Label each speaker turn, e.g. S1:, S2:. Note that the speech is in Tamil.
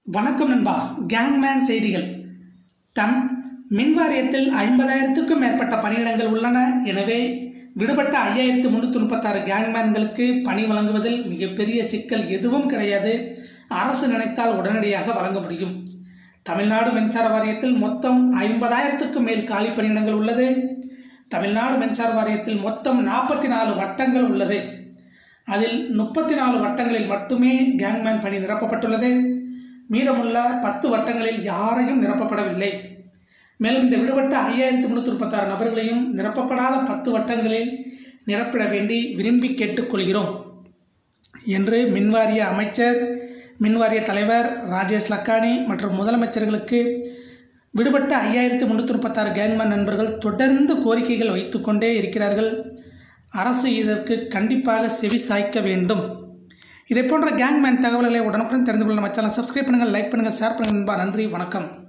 S1: வணக்கம் நண்பா கேங்மேன் செய்திகள் தம் மின் வாரியத்தில் ஐம்பதாயிரத்துக்கும் மேற்பட்ட பணியிடங்கள் உள்ளன எனவே விடுபட்ட ஐயாயிரத்து முன்னூற்றி முப்பத்தாறு கேங்மேன்களுக்கு பணி வழங்குவதில் மிகப்பெரிய சிக்கல் எதுவும் கிடையாது அரசு நினைத்தால் உடனடியாக வழங்க முடியும் தமிழ்நாடு மின்சார வாரியத்தில் மொத்தம் ஐம்பதாயிரத்துக்கும் மேல் காலி பணியிடங்கள் உள்ளது தமிழ்நாடு மின்சார வாரியத்தில் மொத்தம் நாற்பத்தி நாலு வட்டங்கள் உள்ளது அதில் முப்பத்தி நாலு வட்டங்களில் மட்டுமே கேங்மேன் பணி நிரப்பப்பட்டுள்ளது மீதமுள்ள பத்து வட்டங்களில் யாரையும் நிரப்பப்படவில்லை மேலும் இந்த விடுபட்ட ஐயாயிரத்தி முன்னூற்றி முப்பத்தாறு நபர்களையும் நிரப்பப்படாத பத்து வட்டங்களில் நிரப்பிட வேண்டி விரும்பி கேட்டுக்கொள்கிறோம் என்று மின்வாரிய அமைச்சர் மின்வாரிய தலைவர் ராஜேஷ் லக்கானி மற்றும் முதலமைச்சர்களுக்கு விடுபட்ட ஐயாயிரத்தி முன்னூற்றி முப்பத்தாறு கேங்மேன் நண்பர்கள் தொடர்ந்து கோரிக்கைகள் வைத்துக்கொண்டே இருக்கிறார்கள் அரசு இதற்கு கண்டிப்பாக செவி சாய்க்க வேண்டும் இதை போன்ற கேங்மேன் தகவல்களை உடனுக்குடன் தெரிந்து கொள்ள நம்ம சேனல் சப்ஸ்கிரைப் பண்ணுங்கள் லைக் பண்ணுங்கள் ஷேர் பண்ணுங்கள் நண்பா நன்றி வணக்கம்